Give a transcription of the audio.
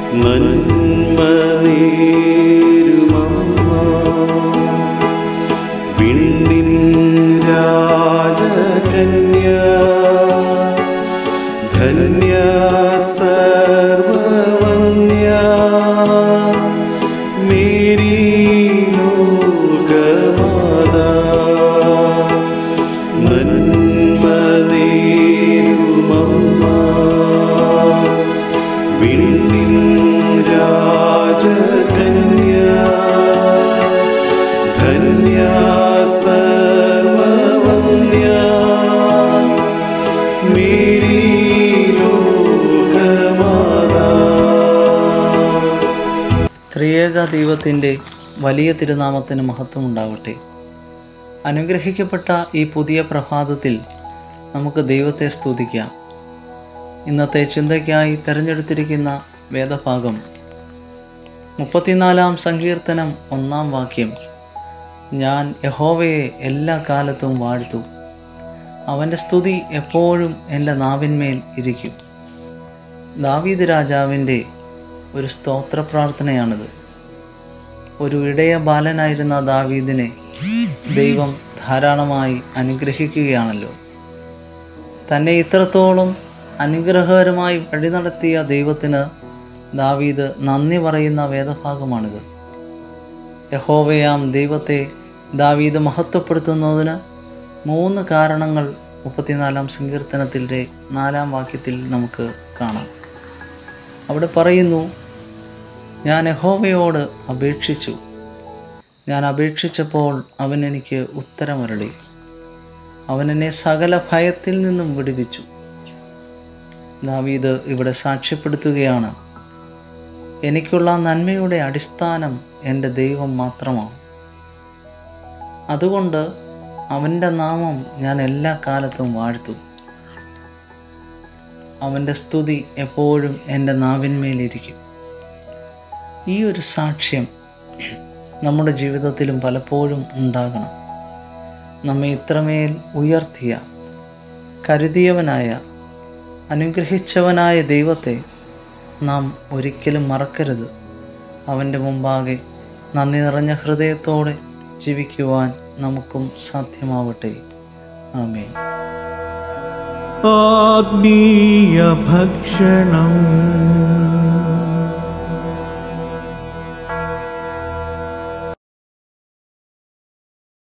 നന്മ നേരുമമ്മ വിണ്ണിൻ രാജകന്യ ധന്യ സർവവന്യ മേരി ലോകമാതാ നന്മ നേരുമമ്മ വിണ്ണിൻ രാജകന്യ ധന്യ സർവവന്യ മേരി ലോകമാതാ ത്രിയേക ദൈവത്തിൻ്റെ വലിയ തിരുനാമത്തിന് മഹത്വമുണ്ടാവട്ടെ അനുഗ്രഹിക്കപ്പെട്ട ഈ പുതിയ പ്രഭാതത്തിൽ നമുക്ക് ദൈവത്തെ സ്തുതിക്കാം ഇന്നത്തെ ചിന്തയ്ക്കായി തിരഞ്ഞെടുത്തിരിക്കുന്ന വേദഭാഗം മുപ്പത്തിനാലാം സങ്കീർത്തനം ഒന്നാം വാക്യം ഞാൻ യഹോവയെ എല്ലാ കാലത്തും വാഴ്ത്തു അവൻ്റെ സ്തുതി എപ്പോഴും എൻ്റെ നാവിന്മേൽ ഇരിക്കും ദാവീദ് രാജാവിൻ്റെ ഒരു സ്തോത്ര പ്രാർത്ഥനയാണിത് ഒരു ഇടയ ബാലനായിരുന്ന ദാവീദിനെ ദൈവം ധാരാളമായി അനുഗ്രഹിക്കുകയാണല്ലോ തന്നെ ഇത്രത്തോളം അനുഗ്രഹകരമായി വഴി നടത്തിയ ദൈവത്തിന് ദാവീദ് നന്ദി പറയുന്ന വേദഭാഗമാണിത് യഹോവയാം ദൈവത്തെ ദാവീദ് മഹത്വപ്പെടുത്തുന്നതിന് മൂന്ന് കാരണങ്ങൾ മുപ്പത്തിനാലാം സങ്കീർത്തനത്തിൻ്റെ നാലാം വാക്യത്തിൽ നമുക്ക് കാണാം അവിടെ പറയുന്നു ഞാൻ യഹോവയോട് അപേക്ഷിച്ചു ഞാൻ അപേക്ഷിച്ചപ്പോൾ അവൻ എനിക്ക് ഉത്തരമരളി അവൻ എന്നെ സകല ഭയത്തിൽ നിന്നും വിടുവിച്ചു ദാവീദ് ഇവിടെ സാക്ഷ്യപ്പെടുത്തുകയാണ് എനിക്കുള്ള നന്മയുടെ അടിസ്ഥാനം എൻ്റെ ദൈവം മാത്രമാണ് അതുകൊണ്ട് അവൻ്റെ നാമം ഞാൻ എല്ലാ കാലത്തും വാഴ്ത്തും അവൻ്റെ സ്തുതി എപ്പോഴും എൻ്റെ നാവിന്മേലിരിക്കും ഈ ഒരു സാക്ഷ്യം നമ്മുടെ ജീവിതത്തിലും പലപ്പോഴും ഉണ്ടാകണം നമ്മെ ഇത്രമേൽ ഉയർത്തിയ കരുതിയവനായ അനുഗ്രഹിച്ചവനായ ദൈവത്തെ നാം ഒരിക്കലും മറക്കരുത് അവൻ്റെ മുമ്പാകെ നന്ദി നിറഞ്ഞ ഹൃദയത്തോടെ ജീവിക്കുവാൻ നമുക്കും സാധ്യമാവട്ടെ ആമേൻ ആത്മീയ ഭക്ഷണം